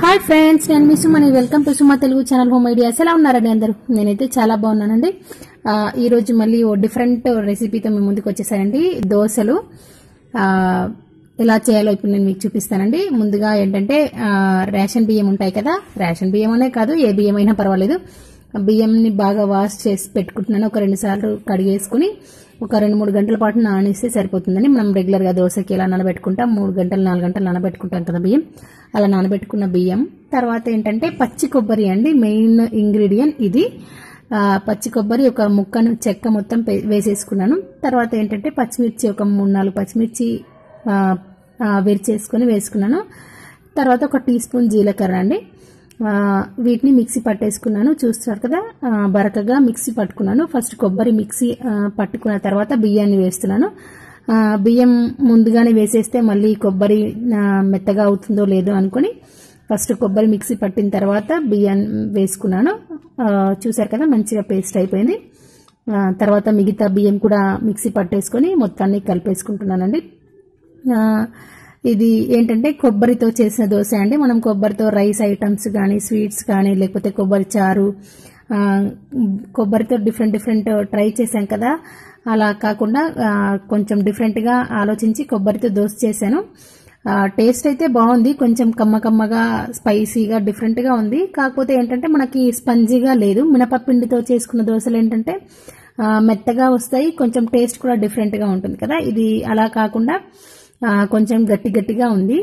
hi friends నేను మీ సుమని welcome to Suma Telugu channel home ideas ఎలా ఉన్నారండి అందరూ నేనైతే చాలా బాగున్నానండి ఆ, ఈ రోజు మళ్ళీ ఓ డిఫరెంట్ రెసిపీతో మీ ముందుకు వచ్చేసానండి దోశలు ఆ, ఎలా చేయాలో ఇప్పుడు నేను మీకు చూపిస్తానండి ముందుగా ఏంటంటే ఆ, రేషన్ బియ్యం ఉంటాయి కదా రేషన్ బియ్యం అనే కాదు ఏ బియ్యం అయినా పర్వాలేదు బియ్యంని బాగా వాష్ చేసి పెట్టుకుంటున్నాను ఒక రెండు సార్లు కడిగేసుకుని ఒక రెండు మూడు గంటల పాటు నానేస్తే సరిపోతుందని మనం రెగ్యులర్ గా దోశకి ఎలా నానబెట్టుకుంటాం మూడు గంటలు నాలుగు గంటలు నానబెట్టుకుంటాం కదా బియ్యం అలా నానబెట్టుకున్న బియ్యం తర్వాత ఏంటంటే పచ్చి కొబ్బరి అండి మెయిన్ ఇంగ్రీడియంట్ ఇది ఆ, పచ్చి కొబ్బరి ఒక ముక్కను చెక్క మొత్తం పే- వేసేసుకున్నాను తర్వాత ఏంటంటే పచ్చిమిర్చి ఒక మూడు నాలుగు పచ్చిమిర్చి ఆ, ఆ, విరిచేసుకొని వేసుకున్నాను తర్వాత ఒక టీ స్పూన్ జీలకర్ర అండి ఆ, వీటిని మిక్సీ పట్టేసుకున్నాను చూస్తున్నారు కదా ఆ, బరకగా మిక్సీ పట్టుకున్నాను ఫస్ట్ కొబ్బరి మిక్సీ ఆ, పట్టుకున్న తర్వాత బియ్యాన్ని వేస్తున్నాను ఆ, బియ్యం ముందుగానే వేసేస్తే మళ్ళీ కొబ్బరి ఆ, మెత్తగా అవుతుందో లేదో అనుకొని ఫస్ట్ కొబ్బరి మిక్సీ పట్టిన తర్వాత బియ్యాన్ని వేసుకున్నాను ఆ, చూసారు కదా మంచిగా పేస్ట్ అయిపోయింది ఆ, తర్వాత మిగతా బియ్యం కూడా మిక్సీ పట్టేసుకొని మొత్తాన్ని కలిపేసుకుంటున్నానండి ఆ, ఇది ఏంటంటే కొబ్బరితో చేసిన దోశ అండి మనం కొబ్బరితో రైస్ ఐటమ్స్ కానీ స్వీట్స్ కానీ లేకపోతే కొబ్బరి చారు ఆ, కొబ్బరితో డిఫరెంట్ డిఫరెంట్ ట్రై చేశాం కదా అలా కాకుండా ఆ, కొంచెం డిఫరెంట్గా ఆలోచించి కొబ్బరితో దోశ చేశాను ఆ, టేస్ట్ అయితే బాగుంది కొంచెం కమ్మ కమ్మగా స్పైసీగా డిఫరెంట్గా ఉంది కాకపోతే ఏంటంటే మనకి స్పంజీగా లేదు మినపపిండితో చేసుకున్న దోశలు ఏంటంటే ఆ, మెత్తగా వస్తాయి కొంచెం టేస్ట్ కూడా డిఫరెంట్గా ఉంటుంది కదా ఇది అలా కాకుండా ఆ, కొంచెం గట్టి గట్టిగా ఉంది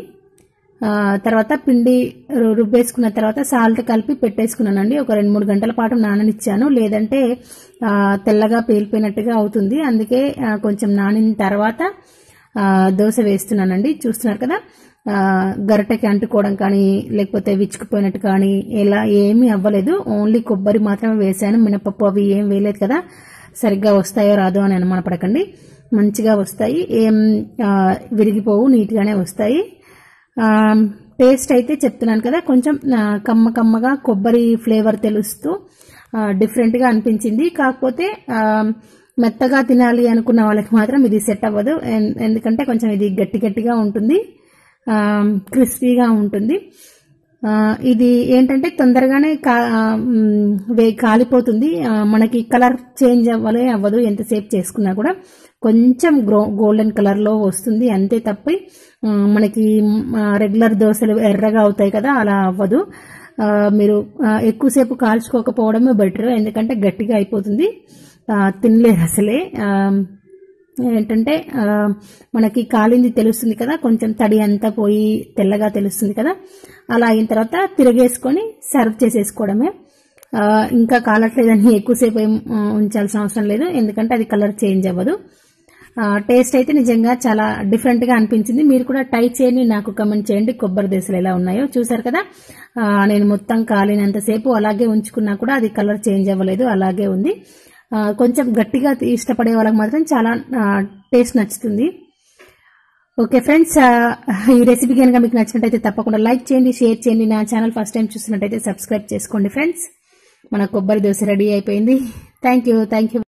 ఆ, తర్వాత పిండి రు- రుబ్బేసుకున్న తర్వాత సాల్ట్ కలిపి పెట్టేసుకున్నానండి ఒక రెండు మూడు గంటల పాటు నాననిచ్చాను లేదంటే ఆ, తెల్లగా పేలిపోయినట్టుగా అవుతుంది అందుకే ఆ, కొంచెం నానిన తర్వాత ఆ, దోశ వేస్తున్నానండి చూస్తున్నారు కదా ఆ, గరిటెకి అంటుకోవడం కానీ లేకపోతే విచ్చుకుపోయినట్టు కానీ ఇలా ఏమీ అవ్వలేదు ఓన్లీ కొబ్బరి మాత్రమే వేసాను మినపప్పు అవి ఏం వేయలేదు కదా సరిగ్గా వస్తాయో రాదో అని అనుమానపడకండి మంచిగా వస్తాయి ఏం ఆ, విరిగిపోవు నీట్గానే వస్తాయి ఆ, టేస్ట్ అయితే చెప్తున్నాను కదా కొంచెం ఆ, కమ్మ కమ్మగా కొబ్బరి ఫ్లేవర్ తెలుస్తూ ఆ, డిఫరెంట్గా అనిపించింది కాకపోతే ఆ, మెత్తగా తినాలి అనుకున్న వాళ్ళకి మాత్రం ఇది సెట్ అవ్వదు ఎన్- ఎందుకంటే కొంచెం ఇది గట్టి గట్టిగా ఉంటుంది ఆ, క్రిస్పీగా ఉంటుంది ఆ, ఇది ఏంటంటే తొందరగానే కా ఆ, మ్, వే- కాలిపోతుంది ఆ, మనకి కలర్ చేంజ్ అవ్వలే అవ్వదు ఎంతసేపు చేసుకున్నా కూడా కొంచెం గ్రో గోల్డెన్ కలర్ లో వస్తుంది అంతే తప్పి ఆ, మనకి ఆ, రెగ్యులర్ దోశలు ఎర్రగా అవుతాయి కదా అలా అవ్వదు ఆ, మీరు ఆ, ఎక్కువసేపు కాల్చుకోకపోవడమే బెటర్ ఎందుకంటే గట్టిగా అయిపోతుంది ఆ, తినలేరు అసలే ఆ, ఏంటంటే ఆ, మనకి కాలింది తెలుస్తుంది కదా కొంచెం తడి అంతా పోయి తెల్లగా తెలుస్తుంది కదా అలా అయిన తర్వాత తిరగేసుకొని సర్వ్ చేసేసుకోవడమే ఆ, ఇంకా కాలట్లేదని ఎక్కువసేపు ఏం ఆ, ఉంచాల్సిన అవసరం లేదు ఎందుకంటే అది కలర్ చేంజ్ అవ్వదు ఆ, టేస్ట్ అయితే నిజంగా చాలా డిఫరెంట్ గా అనిపించింది మీరు కూడా ట్రై చేయండి నాకు కమెంట్ చేయండి కొబ్బరి దోశలు ఎలా ఉన్నాయో చూసారు కదా ఆ, నేను మొత్తం కాలినంతసేపు అలాగే ఉంచుకున్నా కూడా అది కలర్ చేంజ్ అవ్వలేదు అలాగే ఉంది ఆ, కొంచెం గట్టిగా ఇష్టపడే వాళ్ళకి మాత్రం చాలా టేస్ట్ నచ్చుతుంది ఓకే ఫ్రెండ్స్ ఆ, ఈ రెసిపీ కనుక మీకు నచ్చినట్టయితే తప్పకుండా లైక్ చేయండి షేర్ చేయండి నా ఛానల్ ఫస్ట్ టైం చూస్తున్నట్టయితే సబ్స్క్రైబ్ చేసుకోండి ఫ్రెండ్స్ మన కొబ్బరి దోశ రెడీ అయిపోయింది థ్యాంక్ యూ థ్యాంక్ యూ